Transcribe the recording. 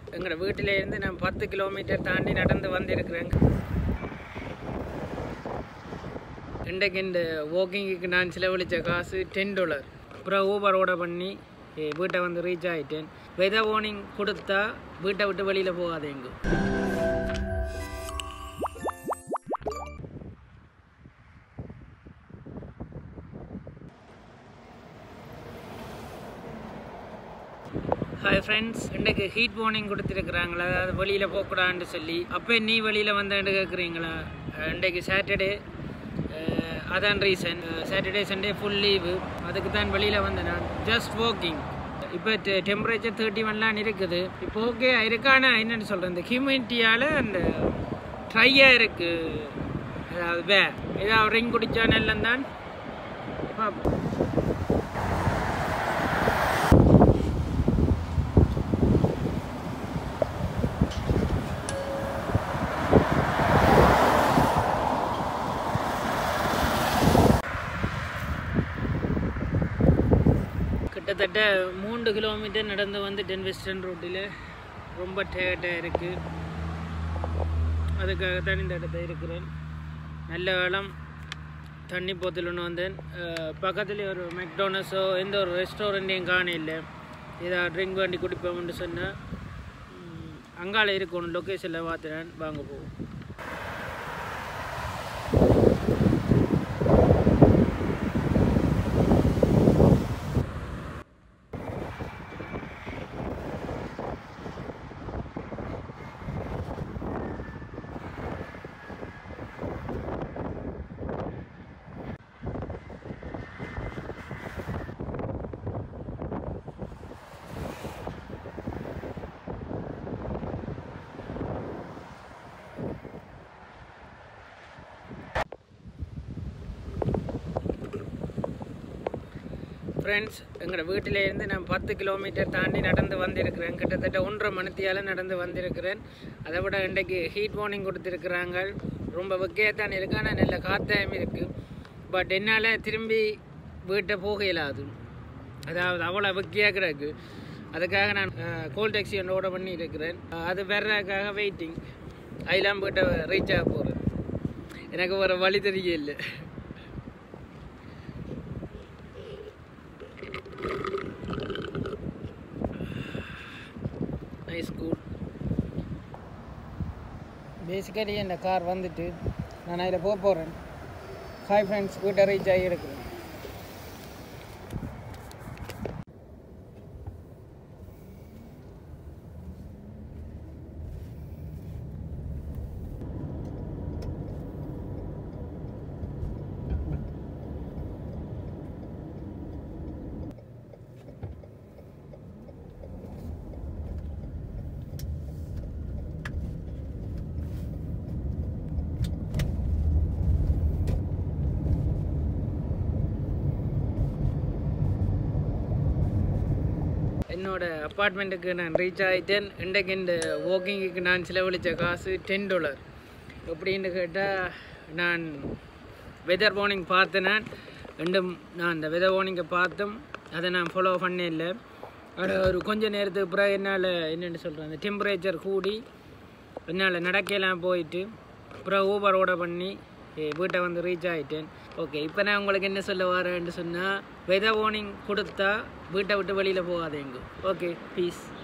எங்களோட வீட்டிலேருந்து நான் பத்து கிலோமீட்டர் தாண்டி நடந்து வந்திருக்கிறேன் இன்றைக்கு இந்த வாக்கிங்குக்கு நான் செலவழித்த காசு டென் டாலர் அப்புறம் ஊபர் ஆர்டர் பண்ணி ஏ, வீட்டை வந்து ரீச் ஆகிட்டேன் வெதர் வார்னிங் கொடுத்தா வீட்டை விட்டு வெளியில் போகாதேங்க ஹாய் ஃப்ரெண்ட்ஸ் இன்றைக்கு ஹீட் வார்னிங் கொடுத்துருக்குறாங்களா அதாவது வெளியில் போகக்கூடாதுன்னு சொல்லி அப்போ நீ வெளியில் வந்தேன்னு கேட்குறீங்களா இன்றைக்கு சாட்டர்டே அதான் reason Saturday Sunday full leave அதுக்கு தான் வெளியில் வந்தேன் நான் ஜஸ்ட் வாக்கிங் இப்போ டெம்பரேச்சர் தேர்ட்டி ஒன்லாம் இருக்குது இப்போ ஓகே இருக்கான என்னென்னு சொல்கிறேன் இந்த ஹியூமிடியால் அந்த ட்ரையாக இருக்குது அதாவது வே ஏதாவது ரிங் குடித்தா நல்லம் தான் பார்ப்போம் கிட்டத்தட்ட மூன்று கிலோமீட்டர் நடந்து வந்துட்டேன் வெஸ்டர்ன் ரோட்டில் ரொம்ப டயர்டாக இருக்குது அதுக்காக தான் இந்த இடத்துல இருக்கிறேன் நல்ல காலம் தண்ணி போத்தில் ஒன்று வந்தேன் அஹ் பக்கத்துலேயே ஒரு மெக்டோனஸோ எந்த ஒரு ரெஸ்டாரண்ட்டையும் காண இல்லை ஏதாவது ட்ரிங்க் வேண்டி குடிப்போம்னு சொன்னால் அங்கால இருக்கணும் லொக்கேஷனில் பார்த்துறேன் வாங்க போவோம் ஃப்ரெண்ட்ஸ் எங்களோட வீட்டிலேருந்து நான் பத்து கிலோமீட்டர் தாண்டி நடந்து வந்திருக்கிறேன் கிட்டத்தட்ட ஒன்றரை மணித்தியால் நடந்து வந்திருக்கிறேன் அதை விட இன்றைக்கு ஹீட் வார்னிங் கொடுத்துருக்குறாங்க ரொம்ப வெக்கையாக தான் இருக்கு ஆனால் நல்ல காத்தாயம் இருக்குது பட் என்னால் திரும்பி வீட்டை போக இயலாது அதாவது அவ்வளோ வெக்கையாக கிடக்கு அதுக்காக நான் கோல் டாக்ஸி ஒன்று ஓட பண்ணி இருக்கிறேன் அது வர்றதுக்காக வெயிட்டிங் அதெல்லாம் வீட்டை ரீச் ஆக போகிறேன் எனக்கு ஒரு வழி தெரியல நைஸ் கூல் பேசிக்கலி இந்த கார் வந்துட்டு நான் அதில் போக போகிறேன் ஹாய் ஃப்ரெண்ட்ஸ் வீட்டை ரீச் ஆகி இருக்கிறேன் என்னோட அப்பார்ட்மெண்ட்டுக்கு நான் ரீச் ஆகிட்டேன் இன்றைக்கு இந்த வாக்கிங்குக்கு நான் செலவழித்த காசு டென் டாலர் எப்படின்னு கேட்டால் நான் வெதர் வார்னிங் பார்த்தேன் நான் ரெண்டும் நான் அந்த வெதர் வார்னிங்கை பார்த்தும் அதை நான் ஃபாலோ பண்ணே இல்லை ஆனால் ஒரு கொஞ்ச நேரத்துக்கு பிறகு என்னால் என்னென்னு சொல்கிறேன் அந்த டெம்பரேச்சர் கூடி என்னால் நடக்கலாம் போயிட்டு அப்புறம் ஊபர் ஆர்டர் பண்ணி ஏ, வீட்டை வந்து ரீச் ஆகிட்டேன் ஓகே இப்போ நான் உங்களுக்கு என்ன சொல்ல வரேன்னு சொன்னால் வெதர் வார்னிங் கொடுத்தா வீட்டை விட்டு வெளியில் போகாதேங்க ஓகே பீஸ்